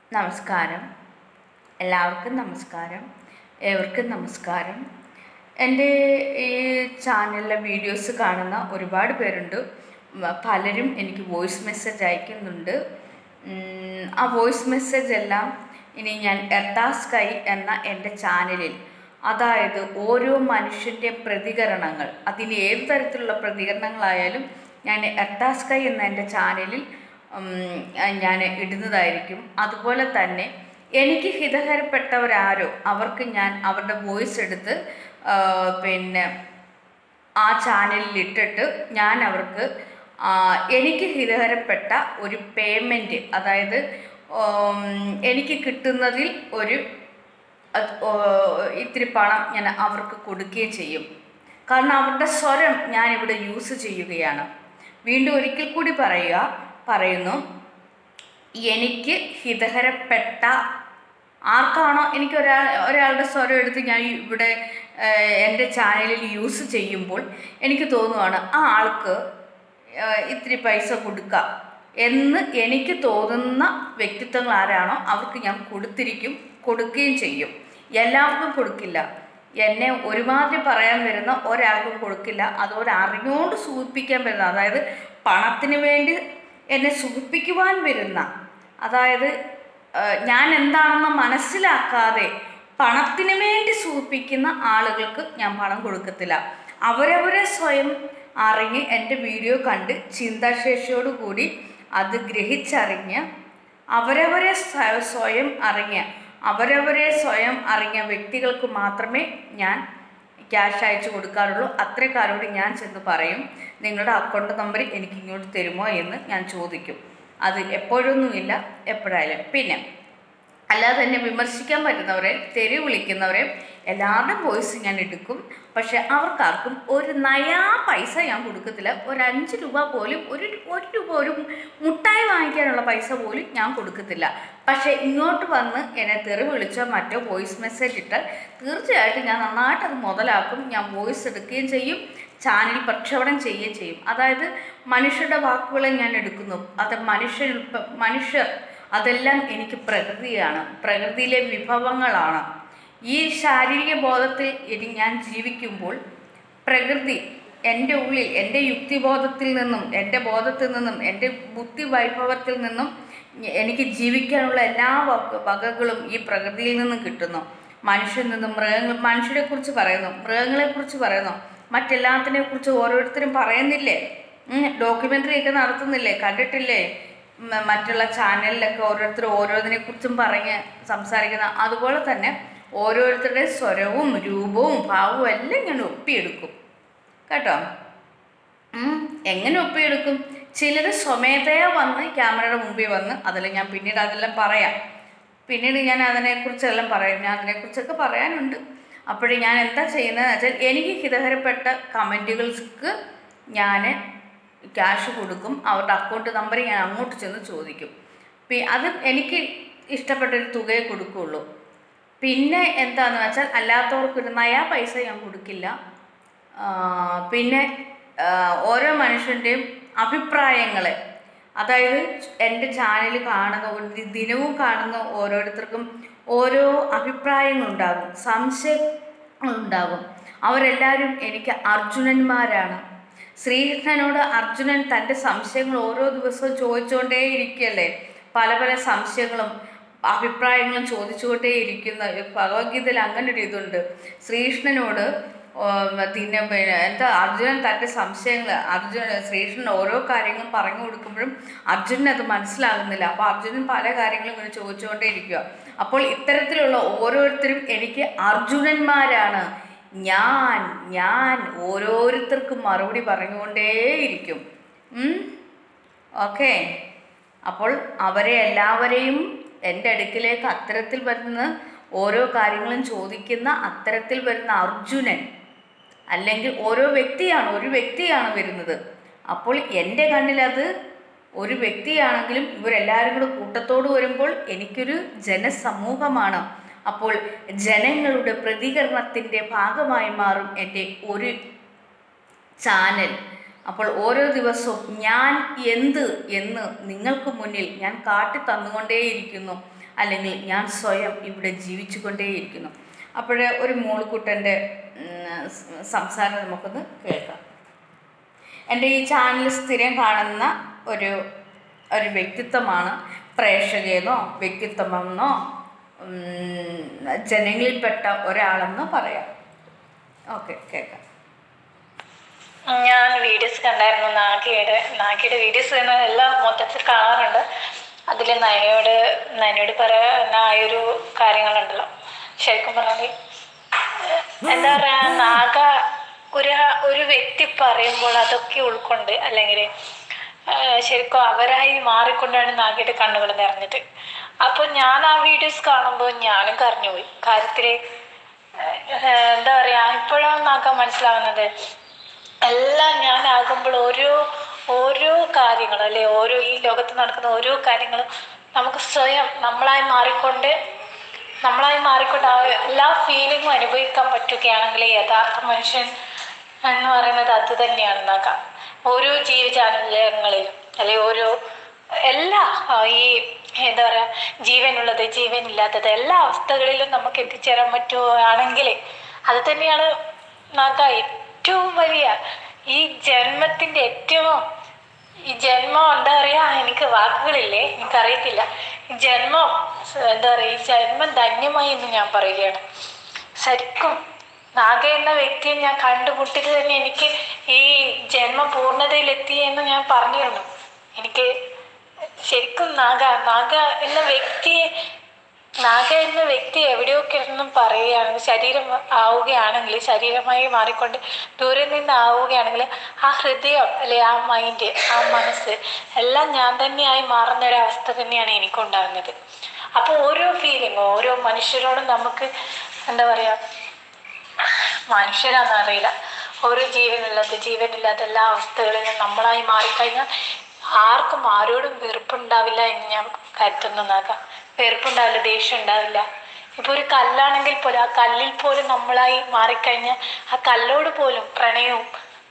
നമസ്കാരം എല്ലാവർക്കും നമസ്കാരം ഏവർക്കും നമസ്കാരം എൻ്റെ ഈ ചാനലിലെ വീഡിയോസ് കാണുന്ന ഒരുപാട് പേരുണ്ട് മ- പലരും എനിക്ക് വോയിസ് മെസ്സേജ് അയക്കുന്നുണ്ട് ഉം, ആ വോയിസ് മെസ്സേജ് എല്ലാം ഇനി ഞാൻ എർത്താസ്കൈ എന്ന എൻ്റെ ചാനലിൽ അതായത് ഓരോ മനുഷ്യൻ്റെ പ്രതികരണങ്ങൾ അതിന് ഏത് തരത്തിലുള്ള പ്രതികരണങ്ങളായാലും ഞാൻ എർത്താസ്കൈ എന്ന എൻ്റെ ചാനലിൽ ഞാൻ ഇടുന്നതായിരിക്കും അതുപോലെ തന്നെ എനിക്ക് ഹിതകരപ്പെട്ടവരാരോ അവർക്ക് ഞാൻ അവരുടെ വോയിസ് എടുത്ത് ആ, പിന്നെ ആ ചാനലിൽ ഇട്ടിട്ട് ഞാൻ അവർക്ക് ആ, എനിക്ക് ഹിതകരപ്പെട്ട ഒരു പേയ്മെൻറ്റ് അതായത് ഉം, എനിക്ക് കിട്ടുന്നതിൽ ഒരു അത് ഓ, ഇത്തിരി പണം ഞാൻ അവർക്ക് കൊടുക്കുകയും ചെയ്യും കാരണം അവരുടെ സ്വരം ഞാൻ ഇവിടെ യൂസ് ചെയ്യുകയാണ് വീണ്ടും ഒരിക്കൽ കൂടി പറയുക പറയുന്നു എനിക്ക് ഹിതകരപ്പെട്ട ആർക്കാണോ എനിക്ക് ഒരാൾ ഒരാളുടെ സ്വരം എടുത്ത് ഞാൻ ഇവിടെ ഏഹ്, എൻ്റെ ചാനലിൽ യൂസ് ചെയ്യുമ്പോൾ എനിക്ക് തോന്നുവാണ് ആ ആൾക്ക് ഏഹ്, ഇത്തിരി പൈസ കൊടുക്കാം എന്ന് എനിക്ക് തോന്നുന്ന വ്യക്തിത്വങ്ങൾ ആരാണോ അവർക്ക് ഞാൻ കൊടുത്തിരിക്കും കൊടുക്കുകയും ചെയ്യും എല്ലാവർക്കും കൊടുക്കില്ല എന്നെ ഒരുമാതിരി പറയാൻ വരുന്ന ഒരാൾക്കും കൊടുക്കില്ല അതുപോലെ അറിഞ്ഞുകൊണ്ട് സൂചിപ്പിക്കാൻ വരുന്ന അതായത് പണത്തിന് വേണ്ടി എന്നെ സുഖിപ്പിക്കുവാൻ വരുന്ന അതായത് ആ, ഞാൻ എന്താണെന്ന് മനസ്സിലാക്കാതെ പണത്തിന് വേണ്ടി സൂചിപ്പിക്കുന്ന ആളുകൾക്ക് ഞാൻ പണം കൊടുക്കത്തില്ല അവരവരെ സ്വയം അറിഞ്ഞ് എൻ്റെ വീഡിയോ കണ്ട് ചിന്താശേഷിയോടുകൂടി അത് ഗ്രഹിച്ചറിഞ്ഞ് അവരവരെ സ്വ- സ്വയം അറിഞ്ഞ് അവരവരെ സ്വയം അറിഞ്ഞ വ്യക്തികൾക്ക് മാത്രമേ ഞാൻ ക്യാഷ് അയച്ചു കൊടുക്കാറുള്ളൂ അത്രക്കാരോട് ഞാൻ ചെന്ന് പറയും നിങ്ങളുടെ അക്കൗണ്ട് നമ്പർ എനിക്ക് ഇങ്ങോട്ട് തരുമോ എന്ന് ഞാൻ ചോദിക്കും അത് എപ്പോഴൊന്നുമില്ല എപ്പോഴായാലും പിന്നെ അല്ലാതെ തന്നെ വിമർശിക്കാൻ പറ്റുന്നവരെ തെറി വിളിക്കുന്നവരെ എല്ലാവരുടെയും വോയിസ് ഞാൻ എടുക്കും പക്ഷെ അവർക്കാർക്കും ഒരു നയാ പൈസ ഞാൻ കൊടുക്കത്തില്ല ഒരു അഞ്ച് രൂപ പോലും ഒരു ഒരു രൂപ ഒരു മുട്ടായി വാങ്ങിക്കാനുള്ള പൈസ പോലും ഞാൻ കൊടുക്കത്തില്ല പക്ഷേ ഇങ്ങോട്ട് വന്ന് എന്നെ തെറി വിളിച്ചോ മറ്റോ വോയിസ് മെസ്സേജ് ഇട്ടാൽ തീർച്ചയായിട്ടും ഞാൻ നന്നായിട്ട് അത് മുതലാക്കും ഞാൻ വോയിസ് എടുക്കുകയും ചെയ്യും ചാനൽ പ്രക്ഷേപണം ചെയ്യുകയും ചെയ്യും അതായത് മനുഷ്യരുടെ വാക്കുകളെ ഞാൻ എടുക്കുന്നു അത് മനുഷ്യർ മനുഷ്യർ അതെല്ലാം എനിക്ക് പ്രകൃതിയാണ് പ്രകൃതിയിലെ വിഭവങ്ങളാണ് ഈ ശാരീരിക ബോധത്തിൽ ഇനി ഞാൻ ജീവിക്കുമ്പോൾ പ്രകൃതി എൻ്റെ ഉള്ളിൽ എൻ്റെ യുക്തിബോധത്തിൽ നിന്നും എൻ്റെ ബോധത്തിൽ നിന്നും എൻ്റെ ബുദ്ധി വൈഭവത്തിൽ നിന്നും എനിക്ക് ജീവിക്കാനുള്ള എല്ലാ വക- വകകളും ഈ പ്രകൃതിയിൽ നിന്നും കിട്ടുന്നു മനുഷ്യൻ നിന്നും മൃഗങ്ങൾ മനുഷ്യരെ കുറിച്ച് പറയുന്നു മൃഗങ്ങളെ കുറിച്ച് പറയുന്നു മറ്റെല്ലാത്തിനെ കുറിച്ച് ഓരോരുത്തരും പറയുന്നില്ലേ ഡോക്യുമെൻ്ററി ഒക്കെ നടത്തുന്നില്ലേ കണ്ടിട്ടില്ലേ മ- മറ്റുള്ള ചാനലിലൊക്കെ ഓരോരുത്തർ ഓരോന്നിനെ കുറിച്ചും പറഞ്ഞ് സംസാരിക്കുന്ന അതുപോലെ തന്നെ ഓരോരുത്തരുടെ സ്വരവും രൂപവും ഭാവവും എല്ലാം ഞാൻ ഒപ്പിയെടുക്കും കേട്ടോ ഉം, എങ്ങനെ ഒപ്പിയെടുക്കും ചിലർ സ്വമേധയാ വന്ന് ക്യാമറയുടെ മുമ്പിൽ വന്ന് അതിൽ ഞാൻ പിന്നീട് അതെല്ലാം പറയാം പിന്നീട് ഞാൻ അതിനെക്കുറിച്ചെല്ലാം പറയും ഞാൻ അതിനെക്കുറിച്ചൊക്കെ പറയാനുണ്ട് അപ്പോഴേ ഞാൻ എന്താ ചെയ്യുന്നതെന്ന് വെച്ചാൽ എനിക്ക് ഹിതകരപ്പെട്ട കമൻറ്റുകൾക്ക് ഞാൻ ക്യാഷ് കൊടുക്കും അവരുടെ അക്കൗണ്ട് നമ്പർ ഞാൻ അങ്ങോട്ട് ചെന്ന് ചോദിക്കും പി അത് എനിക്ക് ഇഷ്ടപ്പെട്ടൊരു തുകയെ കൊടുക്കുകയുള്ളൂ പിന്നെ എന്താണെന്ന് വെച്ചാൽ അല്ലാത്തവർക്കൊരു നയാ പൈസ ഞാൻ കൊടുക്കില്ല ആ, പിന്നെ ആ, ഓരോ മനുഷ്യൻ്റെയും അഭിപ്രായങ്ങളെ അതായത് എൻ്റെ ചാനൽ കാണുന്ന ഒരു ദിനവും കാണുന്ന ഓരോരുത്തർക്കും ഓരോ അഭിപ്രായങ്ങളുണ്ടാകും സംശയങ്ങളുണ്ടാകും അവരെല്ലാവരും എനിക്ക് അർജുനന്മാരാണ് ശ്രീകൃഷ്ണനോട് അർജുനൻ തൻ്റെ സംശയങ്ങൾ ഓരോ ദിവസവും ചോദിച്ചുകൊണ്ടേ ഇരിക്കുകയല്ലേ പല പല സംശയങ്ങളും അഭിപ്രായങ്ങളും ചോദിച്ചുകൊണ്ടേ ഇരിക്കുന്ന ഭഗവത്ഗീതയിൽ അങ്ങനെ ഒരു ഇതുണ്ട് ശ്രീകൃഷ്ണനോട് പിന്നെ പിന്നെ എന്താ അർജുനൻ തൻ്റെ സംശയങ്ങൾ അർജുന ശ്രീകൃഷ്ണൻ ഓരോ കാര്യങ്ങളും പറഞ്ഞു കൊടുക്കുമ്പോഴും അർജുനൻ അത് മനസ്സിലാകുന്നില്ല അപ്പോൾ അർജുനൻ പല കാര്യങ്ങളും ഇങ്ങനെ ചോദിച്ചുകൊണ്ടേ ഇരിക്കുക അപ്പോൾ ഇത്തരത്തിലുള്ള ഓരോരുത്തരും എനിക്ക് അർജുനന്മാരാണ് ഞാൻ ഞാൻ ഓരോരുത്തർക്കും മറുപടി പറഞ്ഞുകൊണ്ടേയിരിക്കും ഓക്കെ അപ്പോൾ അവരെ എല്ലാവരെയും എൻ്റെ അടുക്കിലേക്ക് അത്തരത്തിൽ വരുന്ന ഓരോ കാര്യങ്ങളും ചോദിക്കുന്ന അത്തരത്തിൽ വരുന്ന അർജുനൻ അല്ലെങ്കിൽ ഓരോ വ്യക്തിയാണ് ഒരു വ്യക്തിയാണ് വരുന്നത് അപ്പോൾ എൻ്റെ കണ്ണിലത് ഒരു വ്യക്തിയാണെങ്കിലും ഇവരെല്ലാവരും കൂടെ കൂട്ടത്തോട് വരുമ്പോൾ എനിക്കൊരു ജനസമൂഹമാണ് അപ്പോൾ ജനങ്ങളുടെ പ്രതികരണത്തിൻ്റെ ഭാഗമായി മാറും എൻ്റെ ഒരു ചാനൽ അപ്പോൾ ഓരോ ദിവസവും ഞാൻ എന്ത് എന്ന് നിങ്ങൾക്ക് മുന്നിൽ ഞാൻ കാട്ടി തന്നുകൊണ്ടേയിരിക്കുന്നു അല്ലെങ്കിൽ ഞാൻ സ്വയം ഇവിടെ ജീവിച്ചു കൊണ്ടേയിരിക്കുന്നു അപ്പോഴേ ഒരു മോളിക്കുട്ടൻ്റെ സംസാരം നമുക്കൊന്ന് കേൾക്കാം എൻ്റെ ഈ ചാനൽ സ്ഥിരം കാണുന്ന ഒരു ഒരു വ്യക്തിത്വമാണ് പ്രേക്ഷകയെന്നോ വ്യക്തിത്വമെന്നോ ഉം, ജനങ്ങളിൽപ്പെട്ട ഒരാളെന്നോ പറയാം ഓക്കെ കേൾക്കാം ഞാൻ വീഡിയോസ് കണ്ടായിരുന്നു നാഗയുടെ നാഗയുടെ വീഡിയോസ് എല്ലാം മൊത്തത്തിൽ കാണാറുണ്ട് അതിൽ നയനയോട് നയനയോട് പറയാൻ ആയൊരു കാര്യങ്ങളുണ്ടല്ലോ ശരിക്കും പറഞ്ഞാൽ എന്താ പറയാ നാഗ ഒരു ഒരു വ്യക്തി പറയുമ്പോൾ അതൊക്കെ ഉൾക്കൊണ്ട് അല്ലെങ്കിൽ ശരിക്കും അവരായി മാറിക്കൊണ്ടാണ് നാഗയുടെ കണ്ണുകൾ നിറഞ്ഞിട്ട് അപ്പൊ ഞാൻ ആ വീഡിയോസ് കാണുമ്പോൾ ഞാനും കരഞ്ഞുപോയി കാര്യത്തില് ഏഹ് എന്താ പറയാ ഇപ്പോഴാണ് നാഗ മനസ്സിലാവുന്നത് എല്ലാം ഞാനാകുമ്പോൾ ഓരോ ഓരോ കാര്യങ്ങൾ അല്ലെ ഓരോ ഈ ലോകത്ത് നടക്കുന്ന ഓരോ കാര്യങ്ങളും നമുക്ക് സ്വയം നമ്മളായി മാറിക്കൊണ്ട് നമ്മളായി മാറിക്കൊണ്ട് ആ എല്ലാ ഫീലിങ്ങും അനുഭവിക്കാൻ പറ്റുകയാണെങ്കിൽ യഥാർത്ഥ മനുഷ്യൻ എന്ന് പറയുന്നത് അത് തന്നെയാണ് നോക്കാം ഓരോ ജീവജാലങ്ങളിലും അല്ലെ ഓരോ എല്ലാ ആ, ഈ എന്താ പറയാ ജീവനുള്ളത് ജീവനില്ലാത്തത് എല്ലാ അവസ്ഥകളിലും നമുക്ക് എത്തിച്ചേരാൻ പറ്റുകയാണെങ്കിൽ അത് തന്നെയാണ് നാക്ക ഏറ്റവും വലിയ ഈ ജന്മത്തിന്റെ ഏറ്റവും ഈ ജന്മം എന്താ പറയാ എനിക്ക് വാക്കുകളില്ലേ എനിക്കറിയത്തില്ല ഈ ജന്മം സ- എന്താ പറയാ ഈ ജന്മം ധന്യമായി എന്ന് ഞാൻ പറയുകയാണ് ശരിക്കും നാഗ എന്ന വ്യക്തിയെ ഞാൻ കണ്ടുമുട്ടിയത് തന്നെ എനിക്ക് ഈ ജന്മം പൂർണ്ണതയിലെത്തി എന്ന് ഞാൻ പറഞ്ഞിരുന്നു എനിക്ക് ശരിക്കും നാഗ നാഗ എന്ന വ്യക്തിയെ നാഗ എന്ന വ്യക്തി എവിടെയൊക്കെ ഇരുന്നും പറയുകയാണെങ്കിൽ ശരീരം ആവുകയാണെങ്കിൽ ശരീരമായി മാറിക്കൊണ്ട് ദൂരെ നിന്ന് ആവുകയാണെങ്കിൽ ആ ഹൃദയം അല്ലെ ആ മൈൻഡ് ആ മനസ്സ് എല്ലാം ഞാൻ തന്നെയായി മാറുന്ന ഒരു അവസ്ഥ തന്നെയാണ് എനിക്കുണ്ടാകുന്നത് അപ്പോൾ ഓരോ ഫീലിംഗ് ഓരോ മനുഷ്യരോടും നമുക്ക് എന്താ പറയാ മനുഷ്യരാന്ന് അറിയില്ല ഓരോ ജീവനുള്ളത് ജീവനില്ലാത്ത എല്ലാ അവസ്ഥകളിലും നമ്മളായി മാറിക്കഴിഞ്ഞാൽ ആർക്കും ആരോടും വെറുപ്പുണ്ടാവില്ല എന്ന് ഞാൻ കരുതുന്നതാകാം വെറുപ്പുണ്ടാവില്ല ദേഷ്യം ഉണ്ടാവില്ല ഇപ്പൊ ഒരു കല്ലാണെങ്കിൽ പോലും ആ കല്ലിൽ പോലും നമ്മളായി മാറിക്കഴിഞ്ഞാൽ ആ കല്ലോട് പോലും പ്രണയവും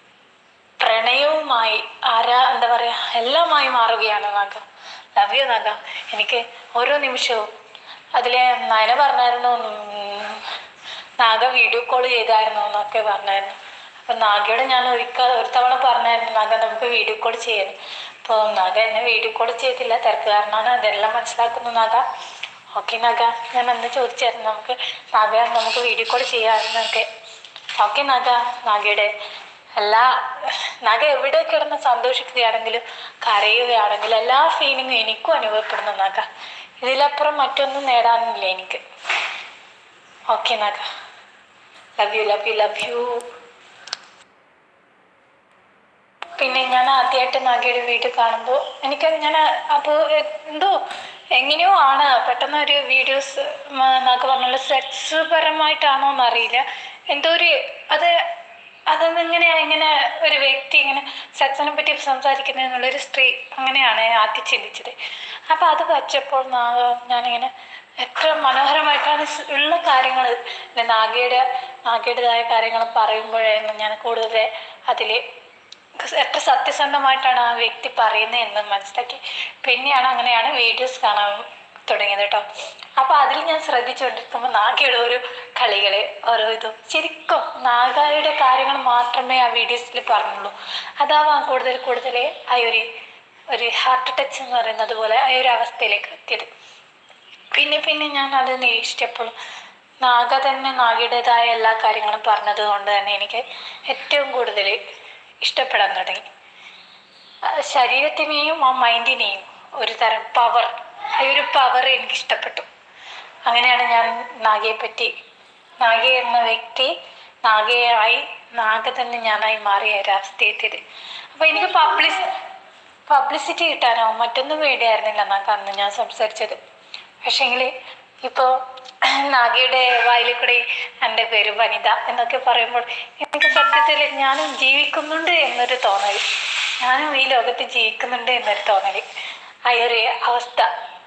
പ്രണയവുമായി ആരാ എന്താ പറയാ എല്ലാമായി മാറുകയാണ് നാഗ ലവ് യു നാഗ എനിക്ക് ഓരോ നിമിഷവും അതിലെ നയന പറഞ്ഞായിരുന്നു ഉം, നാഗ വീഡിയോ കോൾ ചെയ്തായിരുന്നു എന്നൊക്കെ പറഞ്ഞായിരുന്നു അപ്പൊ നാഗയോട് ഞാൻ ഒരിക്കൽ ഒരു തവണ പറഞ്ഞായിരുന്നു നാഗ നമുക്ക് വീഡിയോ കോൾ ചെയ്യാൻ അപ്പോൾ നാഗ എന്നെ വീഡിയോ കോൾ ചെയ്തില്ല തിരക്ക് കാരണമാണ് അതെല്ലാം മനസ്സിലാക്കുന്നു നാഗ ഓക്കെ നാഗ ഞാൻ അന്ന് ചോദിച്ചായിരുന്നു നമുക്ക് നാഗ നമുക്ക് വീഡിയോ കോൾ ചെയ്യാമെന്നൊക്കെ ഓക്കെ നാഗ നാഗയുടെ എല്ലാ നാഗ എവിടെ കിടന്ന് സന്തോഷിക്കുകയാണെങ്കിലും കരയുകയാണെങ്കിലും എല്ലാ ഫീലിങ്ങും എനിക്കും അനുഭവപ്പെടുന്നു നാഗ ഇതിലപ്പുറം മറ്റൊന്നും നേടാനില്ല എനിക്ക് okay Naga love you love you love you പിന്നെ ഞാൻ ആദ്യമായിട്ട് നാഗയുടെ വീഡിയോ കാണുമ്പോൾ എനിക്ക് ഞാൻ അപ്പോൾ എന്തോ എങ്ങനെയോ ആണ് പെട്ടെന്ന് ഒരു വീഡിയോസ് നാഗ പറഞ്ഞുള്ള സെക്സ് പരമായിട്ടാണോ എന്നറിയില്ല എന്തോ ഒരു അത് അതെന്നിങ്ങനെ ഇങ്ങനെ ഒരു വ്യക്തി ഇങ്ങനെ സെക്സിനെ പറ്റി സംസാരിക്കുന്നത് എന്നുള്ളൊരു സ്ത്രീ അങ്ങനെയാണ് ആദ്യം ചിന്തിച്ചത് അപ്പം അത് വച്ചപ്പോൾ നാ- ഞാനിങ്ങനെ എത്ര മനോഹരമായിട്ടാണ് സ് ഉള്ള കാര്യങ്ങൾ നാഗയുടെ നാഗയുടേതായ കാര്യങ്ങൾ പറയുമ്പോഴായിരുന്നു ഞാൻ കൂടുതൽ അതിൽ എത്ര സത്യസന്ധമായിട്ടാണ് ആ വ്യക്തി പറയുന്നത് എന്ന് മനസ്സിലാക്കി പിന്നെയാണ് അങ്ങനെയാണ് വീഡിയോസ് കാണാൻ തുടങ്ങിയത് കേട്ടോ അപ്പൊ അതിൽ ഞാൻ ശ്രദ്ധിച്ചുകൊണ്ടിരിക്കുമ്പോൾ നാഗയുടെ ഓരോ കളികള് ഓരോ ഇതും ശരിക്കും നാഗയുടെ കാര്യങ്ങൾ മാത്രമേ ആ വീഡിയോസിൽ പറഞ്ഞുള്ളൂ അതാവാം കൂടുതൽ കൂടുതൽ ആ ഒരു ഒരു ഹാർട്ട് ടച്ച് എന്ന് പറയുന്നത് പോലെ ആ ഒരു അവസ്ഥയിലേക്ക് എത്തിയത് പിന്നെ പിന്നെ ഞാൻ അത് നിരീക്ഷിച്ചപ്പോൾ നാഗ തന്നെ നാഗയുടേതായ എല്ലാ കാര്യങ്ങളും പറഞ്ഞത് കൊണ്ട് തന്നെ എനിക്ക് ഏറ്റവും കൂടുതൽ ഇഷ്ടപ്പെടാൻ തുടങ്ങി ആ ശരീരത്തിനെയും ആ മൈൻഡിനെയും ഒരു തരം പവർ ആ ഒരു പവർ എനിക്ക് ഇഷ്ടപ്പെട്ടു അങ്ങനെയാണ് ഞാൻ നാഗയെ പറ്റി നാഗ എന്ന വ്യക്തി നാഗയായി നാഗ തന്നെ ഞാനായി മാറിയ ഒരു അവസ്ഥയെത്തിയത് അപ്പൊ എനിക്ക് പബ്ലിസ് പബ്ലിസിറ്റി കിട്ടാനോ മറ്റൊന്നും വേണ്ടിയായിരുന്നില്ല നാഗ അന്ന് ഞാൻ സംസാരിച്ചത് പക്ഷേങ്കിൽ ഇപ്പോൾ നാഗയുടെ വായിൽ കൂടെ എൻ്റെ പേര് വനിത എന്നൊക്കെ പറയുമ്പോൾ എനിക്ക് സത്യത്തിൽ ഞാനും ജീവിക്കുന്നുണ്ട് എന്നൊരു തോന്നൽ ഞാനും ഈ ലോകത്ത് ജീവിക്കുന്നുണ്ട് എന്നൊരു തോന്നൽ ആ ഒരു അവസ്ഥ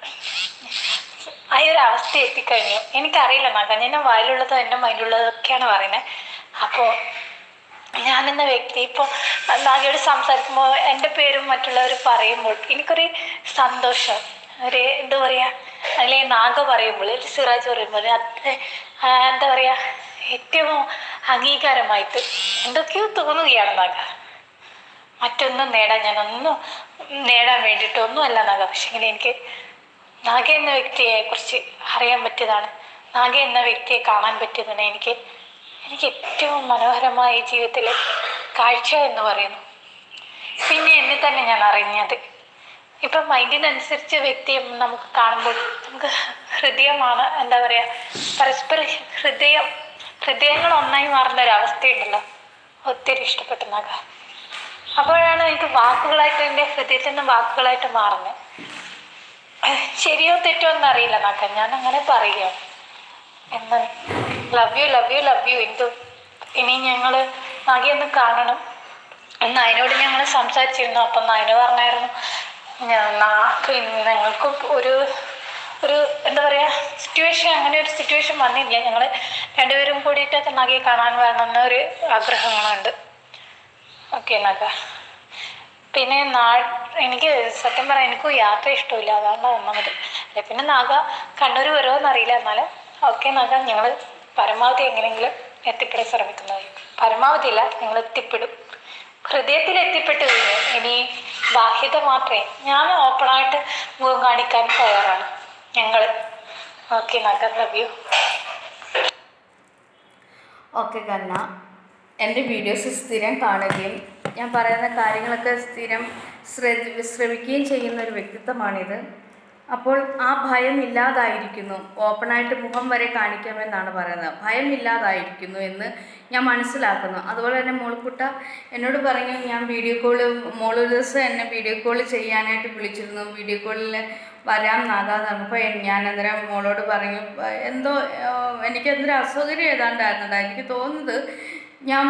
ആ ഒരു അവസ്ഥ എത്തിക്കഴിഞ്ഞു എനിക്കറിയില്ല നാഗ ഞാൻ വായിലുള്ളതോ എൻ്റെ മൈൻഡിലുള്ളതൊക്കെയാണ് പറയുന്നത് അപ്പോൾ ഞാനെന്ന വ്യക്തി ഇപ്പോൾ നാഗയോട് സംസാരിക്കുമ്പോൾ എൻ്റെ പേരും മറ്റുള്ളവർ പറയുമ്പോൾ എനിക്കൊരു സന്തോഷം ഒരു എന്താ പറയാ അതിലെ നാഗ പറയുമ്പോൾ സിറാജ് പറയുമ്പോൾ അത് ആ, എന്താ പറയാ ഏറ്റവും അംഗീകാരമായിട്ട് എന്തൊക്കെയോ തോന്നുകയാണ് നാഗ മറ്റൊന്നും നേടാൻ ഞാൻ ഒന്നും നേടാൻ വേണ്ടിയിട്ട് ഒന്നുമല്ല നാഗ പക്ഷെങ്കിൽ എനിക്ക് നാഗ എന്ന വ്യക്തിയെ കുറിച്ച് അറിയാൻ പറ്റിയതാണ് നാഗ എന്ന വ്യക്തിയെ കാണാൻ പറ്റിയതാണ് എനിക്ക് എനിക്ക് ഏറ്റവും മനോഹരമായ ഈ ജീവിതത്തിലെ കാഴ്ച എന്ന് പറയുന്നു പിന്നെ എന്നെ തന്നെ ഞാൻ അറിഞ്ഞത് ഇപ്പം മൈൻഡിനനുസരിച്ച് വ്യക്തിയെ നമുക്ക് കാണുമ്പോൾ നമുക്ക് ഹൃദയമാണ് എന്താ പറയാ പരസ്പര ഹൃദയം ഹൃദയങ്ങൾ ഒന്നായി മാറുന്ന ഒരു അവസ്ഥയുണ്ടല്ലോ ഒത്തിരി ഇഷ്ടപ്പെട്ടു നാഗ അപ്പോഴാണ് എനിക്ക് വാക്കുകളായിട്ട് എൻ്റെ ഹൃദയത്തിൽ നിന്ന് വാക്കുകളായിട്ട് മാറുന്നത് ശരിയോ തെറ്റോ എന്ന് അറിയില്ല നാക്ക ഞാൻ അങ്ങനെ പറയുകയാണ് എന്ന് love you love you love you എന്തു ഇനി ഞങ്ങൾ നാഗിയൊന്ന് കാണണം എന്ന് അതിനോട് ഞങ്ങൾ സംസാരിച്ചിരുന്നു അപ്പം നയന് പറഞ്ഞായിരുന്നു ഞാൻ നാ- പിന്നെ ഞങ്ങൾക്ക് ഒരു ഒരു എന്താ പറയുക സിറ്റുവേഷൻ അങ്ങനെ ഒരു സിറ്റുവേഷൻ വന്നില്ല ഞങ്ങൾ രണ്ടുപേരും കൂടിയിട്ടൊക്കെ നഗയെ കാണാൻ വരണമെന്ന ഒരു ആഗ്രഹങ്ങളുണ്ട് ഓക്കെ നഗ പിന്നെ നാ എനിക്ക് സത്യം പറയാൻ എനിക്കും യാത്ര ഇഷ്ടമില്ല അതാണ് ഒന്നാമത് അല്ലെ പിന്നെ നാഗ കണ്ണൂർ വരുമോ എന്നറിയില്ല എന്നാലും ഓക്കെ നാഗ ഞങ്ങൾ പരമാവധി എങ്ങനെയെങ്കിലും എത്തിപ്പെടാൻ ശ്രമിക്കുന്നതായിരിക്കും പരമാവധി ഇല്ല ഞങ്ങൾ എത്തിപ്പെടും ഹൃദയത്തിൽ എത്തിപ്പെട്ട് കഴിഞ്ഞു ഇനി ബാഹ്യത മാത്രമേ ഞാൻ ഓപ്പണായിട്ട് മുഖം കാണിക്കാൻ തയ്യാറാണ് ഞങ്ങൾ okay Naga love you okay കന്ന എൻ്റെ വീഡിയോസ് സ്ഥിരം കാണുകയും ഞാൻ പറയുന്ന കാര്യങ്ങളൊക്കെ സ്ഥിരം ശ്രദ്ധ ശ്രവിക്കുകയും ചെയ്യുന്ന ഒരു വ്യക്തിത്വമാണിത് അപ്പോൾ ആ ഭയം ഇല്ലാതായിരിക്കുന്നു ഓപ്പണായിട്ട് മുഖം വരെ കാണിക്കാമെന്നാണ് പറയുന്നത് ഭയം ഇല്ലാതായിരിക്കുന്നു എന്ന് ഞാൻ മനസ്സിലാക്കുന്നു അതുപോലെ തന്നെ മോൾക്കുട്ട എന്നോട് പറഞ്ഞു ഞാൻ വീഡിയോ കോള് മോള് ഒരു ദിവസം എന്നെ വീഡിയോ കോൾ ചെയ്യാനായിട്ട് വിളിച്ചിരുന്നു വീഡിയോ കോളിൽ വരാം നാഗാന്ന് പറഞ്ഞപ്പോൾ ഞാൻ അന്നേരം മോളോട് പറഞ്ഞു "പ- എന്തോ ഏഹ്, എനിക്ക് എന്തൊരു അസൗകര്യം ഏതാണ്ടായിരുന്നുണ്ട് എനിക്ക് തോന്നുന്നത് ഞാൻ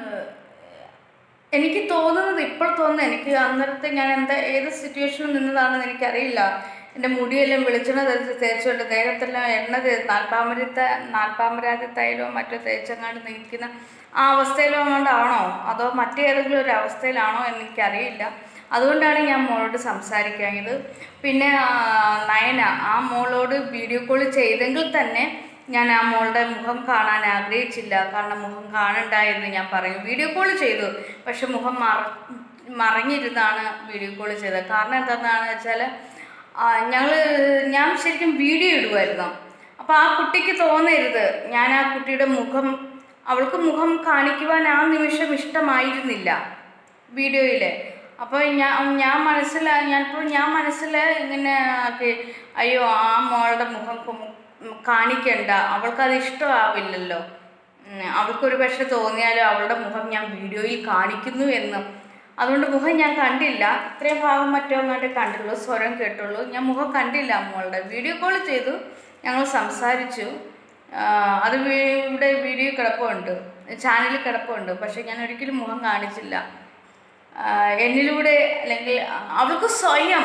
എനിക്ക് തോന്നുന്നത് ഇപ്പോൾ തോന്നുന്നത് എനിക്ക് അന്നേരത്തെ ഞാൻ എന്താ ഏത് സിറ്റുവേഷനിൽ നിന്നതാണെന്ന് എനിക്കറിയില്ല എൻ്റെ മുടിയെല്ലാം വെളിച്ചെണ്ണ തേച്ച് തേച്ചുകൊണ്ട് ദേഹത്തെല്ലാം എണ്ണ തേ നാൽപ്പാമരത്ത നാൽപ്പാമരാതി തൈലോ മറ്റോ തേച്ചങ്ങാണ്ട് നിൽക്കുന്ന ആ അവസ്ഥയിലോ കൊണ്ടാണോ അതോ മറ്റേതെങ്കിലും ഒരു അവസ്ഥയിലാണോ എന്ന് എനിക്കറിയില്ല അതുകൊണ്ടാണ് ഞാൻ മോളോട് സംസാരിക്കാഞ്ഞത് പിന്നെ ആ, നയന ആ മോളോട് വീഡിയോ കോൾ ചെയ്തെങ്കിൽ തന്നെ ഞാൻ ആ മോളുടെ മുഖം കാണാൻ ആഗ്രഹിച്ചില്ല കാരണം മുഖം കാണണ്ട എന്ന് ഞാൻ പറഞ്ഞു വീഡിയോ കോൾ ചെയ്തു പക്ഷെ മുഖം മറ മറഞ്ഞിരുന്നാണ് വീഡിയോ കോൾ ചെയ്തത് കാരണം എന്താണെന്ന് വെച്ചാൽ ഞങ്ങൾ ഞാൻ ശരിക്കും വീഡിയോ ഇടുമായിരുന്നു അപ്പോൾ ആ കുട്ടിക്ക് തോന്നരുത് ഞാൻ ആ കുട്ടിയുടെ മുഖം അവൾക്ക് മുഖം കാണിക്കുവാൻ ആ നിമിഷം ഇഷ്ടമായിരുന്നില്ല വീഡിയോയിൽ അപ്പോൾ ഞാൻ ഞാൻ മനസ്സിൽ ഞാനിപ്പോൾ ഞാൻ മനസ്സിൽ ഇങ്ങനെ ആക്കി അയ്യോ ആ മോളുടെ മുഖം കൊ- കാണിക്കണ്ട അവൾക്കത് ഇഷ്ടമാവില്ലല്ലോ ഉം, അവൾക്കൊരു പക്ഷെ തോന്നിയാലും അവളുടെ മുഖം ഞാൻ വീഡിയോയിൽ കാണിക്കുന്നു എന്ന് അതുകൊണ്ട് മുഖം ഞാൻ കണ്ടില്ല ഇത്രയും ഭാഗം മറ്റോ അങ്ങോട്ട് കണ്ടുള്ളൂ സ്വരം കേട്ടുള്ളൂ ഞാൻ മുഖം കണ്ടില്ല മോളുടെ വീഡിയോ കോൾ ചെയ്തു ഞങ്ങൾ സംസാരിച്ചു ആ, അത് വീ- ഇവിടെ വീഡിയോ കിടപ്പുണ്ട് ചാനലിൽ കിടപ്പുണ്ട് പക്ഷെ ഞാൻ ഒരിക്കലും മുഖം കാണിച്ചില്ല ആ, എന്നിലൂടെ അല്ലെങ്കിൽ അവൾക്ക് സ്വയം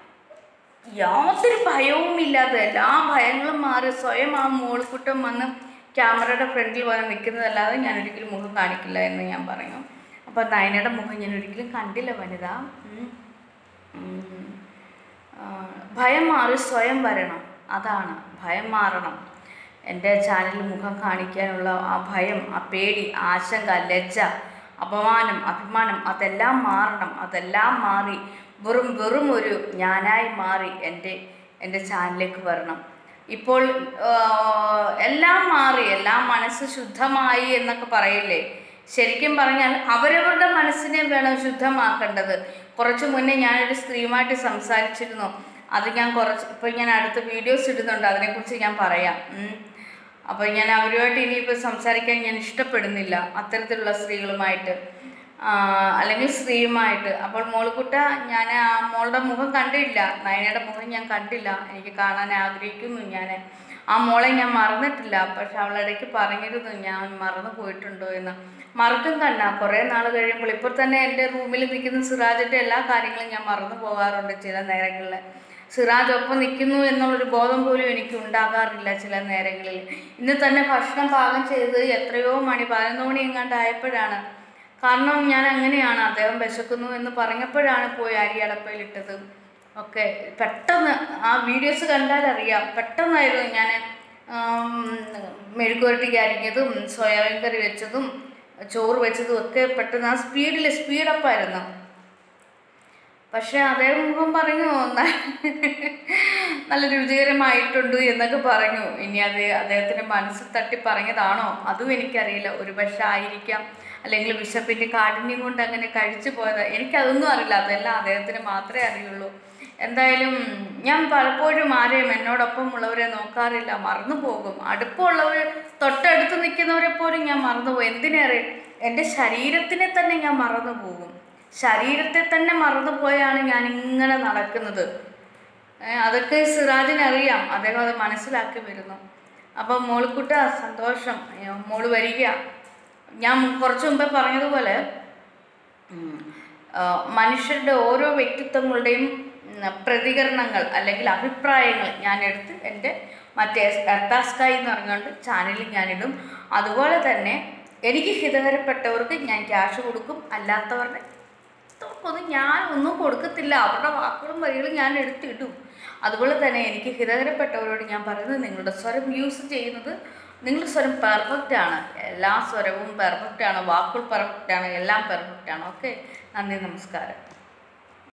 യാതൊരു ഭയവും ഇല്ലാതെ എല്ലാ ഭയങ്ങളും മാറി സ്വയം ആ മോൾക്കുട്ടം വന്ന് ക്യാമറയുടെ ഫ്രണ്ടിൽ വന്ന് നിൽക്കുന്നതല്ലാതെ ഞാൻ ഒരിക്കലും മുഖം കാണിക്കില്ല എന്ന് ഞാൻ പറഞ്ഞു അപ്പോൾ നയനയുടെ മുഖം ഞാൻ ഒരിക്കലും കണ്ടില്ല വനിത ഉം. ഉം. ആ, ഭയം മാറി സ്വയം വരണം അതാണ് ഭയം മാറണം എൻ്റെ ചാനലിൽ മുഖം കാണിക്കാനുള്ള ആ ഭയം ആ പേടി ആശങ്ക ലജ്ജ അപമാനം അഭിമാനം അതെല്ലാം മാറണം അതെല്ലാം മാറി വെറും വെറും ഒരു ഞാനായി മാറി എൻ്റെ എൻ്റെ ചാനലിലേക്ക് വരണം ഇപ്പോൾ ആ, എല്ലാം മാറി എല്ലാം മനസ്സ് ശുദ്ധമായി എന്നൊക്കെ പറയില്ലേ ശരിക്കും പറഞ്ഞാൽ അവരവരുടെ മനസ്സിനെ വേണം ശുദ്ധമാക്കേണ്ടത് കുറച്ച് മുന്നേ ഞാനൊരു സ്ത്രീയുമായിട്ട് സംസാരിച്ചിരുന്നു അത് ഞാൻ കുറച്ച് ഇപ്പോൾ ഞാൻ അടുത്ത വീഡിയോസ് ഇടുന്നുണ്ട് അതിനെക്കുറിച്ച് ഞാൻ പറയാം ഉം. അപ്പോൾ ഞാൻ അവരുമായിട്ട് ഇനിയിപ്പോൾ സംസാരിക്കാൻ ഞാൻ ഇഷ്ടപ്പെടുന്നില്ല അത്തരത്തിലുള്ള സ്ത്രീകളുമായിട്ട് ആ, അല്ലെങ്കിൽ സ്ത്രീയുമായിട്ട് അപ്പോൾ മോൾക്കുട്ട ഞാൻ ആ മോളുടെ മുഖം കണ്ടില്ല നയനയുടെ മുഖം ഞാൻ കണ്ടില്ല എനിക്ക് കാണാൻ ആഗ്രഹിക്കുന്നു ഞാൻ ആ മോളെ ഞാൻ മറന്നിട്ടില്ല പക്ഷെ അവളിടയ്ക്ക് പറഞ്ഞിരുന്നു ഞാൻ മറന്നു പോയിട്ടുണ്ടോ എന്ന് മറക്കും കണ്ട കുറേ നാൾ കഴിയുമ്പോൾ ഇപ്പോൾ തന്നെ എൻ്റെ റൂമിൽ നിൽക്കുന്ന സിറാജിൻ്റെ എല്ലാ കാര്യങ്ങളും ഞാൻ മറന്നു പോകാറുണ്ട് ചില നേരങ്ങളിൽ സിറാജ് ഒപ്പം നിൽക്കുന്നു എന്നുള്ളൊരു ബോധം പോലും എനിക്ക് ഉണ്ടാകാറില്ല ചില നേരങ്ങളിൽ ഇന്ന് തന്നെ ഭക്ഷണം പാകം ചെയ്ത് എത്രയോ മണി പതിനൊന്ന് മണി എങ്ങാണ്ടായപ്പോഴാണ് കാരണം ഞാൻ അങ്ങനെയാണ് അദ്ദേഹം വിശക്കുന്നു എന്ന് പറഞ്ഞപ്പോഴാണ് പോയി അരി അടപ്പയിലിട്ടത് ഒക്കെ പെട്ടെന്ന് ആ വീഡിയോസ് കണ്ടാൽ അറിയാം പെട്ടെന്നായിരുന്നു ഞാൻ മെഴുകുവരട്ടിക്ക് അരിഞ്ഞതും സോയാബീൻ കറി വെച്ചതും ചോറ് വെച്ചതും ഒക്കെ പെട്ടെന്ന് ആ സ്പീഡിൽ സ്പീഡപ്പായിരുന്നു പക്ഷെ അതേ മുഖം പറഞ്ഞു "ന- നല്ല രുചികരമായിട്ടുണ്ട് എന്നൊക്കെ പറഞ്ഞു ഇനി അത് അദ്ദേഹത്തിൻ്റെ മനസ്സിൽ തട്ടി പറഞ്ഞതാണോ അതും എനിക്കറിയില്ല ഒരു പക്ഷെ ആയിരിക്കാം അല്ലെങ്കിൽ വിശപ്പിൻ്റെ കാഠിന്യം കൊണ്ട് അങ്ങനെ കഴിച്ചു പോയത് എനിക്കതൊന്നും അറിയില്ല അതെല്ലാം അദ്ദേഹത്തിന് മാത്രമേ അറിയുള്ളൂ എന്തായാലും ഞാൻ പലപ്പോഴും ആരെയും എന്നോടൊപ്പം ഉള്ളവരെ നോക്കാറില്ല മറന്നു പോകും അടുപ്പമുള്ളവർ തൊട്ടടുത്ത് നിൽക്കുന്നവരെ പോലും ഞാൻ മറന്നു പോകും എന്തിനേറെ എൻ്റെ ശരീരത്തിനെ തന്നെ ഞാൻ മറന്നു പോകും ശരീരത്തെ തന്നെ മറന്നു പോയാണ് ഞാൻ ഇങ്ങനെ നടക്കുന്നത് ഏ, അതൊക്കെ സിറാജിന് അറിയാം അദ്ദേഹം അത് മനസ്സിലാക്കി വരുന്നു അപ്പം മോളിക്കുട്ട സന്തോഷം ഏ, മോള് വരിക ഞാൻ കുറച്ച് മുമ്പേ പറഞ്ഞതുപോലെ ഉം, ആ, മനുഷ്യരുടെ ഓരോ വ്യക്തിത്വങ്ങളുടെയും ഉം, പ്രതികരണങ്ങൾ അല്ലെങ്കിൽ അഭിപ്രായങ്ങൾ ഞാൻ എടുത്ത് എൻ്റെ മറ്റേ എർത്താസ്കായി എന്ന് പറഞ്ഞുകൊണ്ട് ചാനലിൽ ഞാനിടും അതുപോലെ തന്നെ എനിക്ക് ഹിതകരപ്പെട്ടവർക്ക് ഞാൻ ക്യാഷ് കൊടുക്കും അല്ലാത്തവരുടെ ഒന്നും ഞാൻ ഒന്നും കൊടുക്കത്തില്ല അവരുടെ വാക്കുകളും വരികളും ഞാൻ എടുത്തിടും അതുപോലെ തന്നെ എനിക്ക് ഹിതകരപ്പെട്ടവരോട് ഞാൻ പറയുന്നത് നിങ്ങളുടെ സ്വരം യൂസ് ചെയ്യുന്നത് നിങ്ങളുടെ സ്വരം പെർഫെക്റ്റ് ആണ് എല്ലാ സ്വരവും പെർഫെക്റ്റ് ആണ് വാക്കുകൾ പെർഫെക്റ്റ് ആണ് എല്ലാം പെർഫെക്റ്റ് ആണ് ഓക്കെ നന്ദി നമസ്കാരം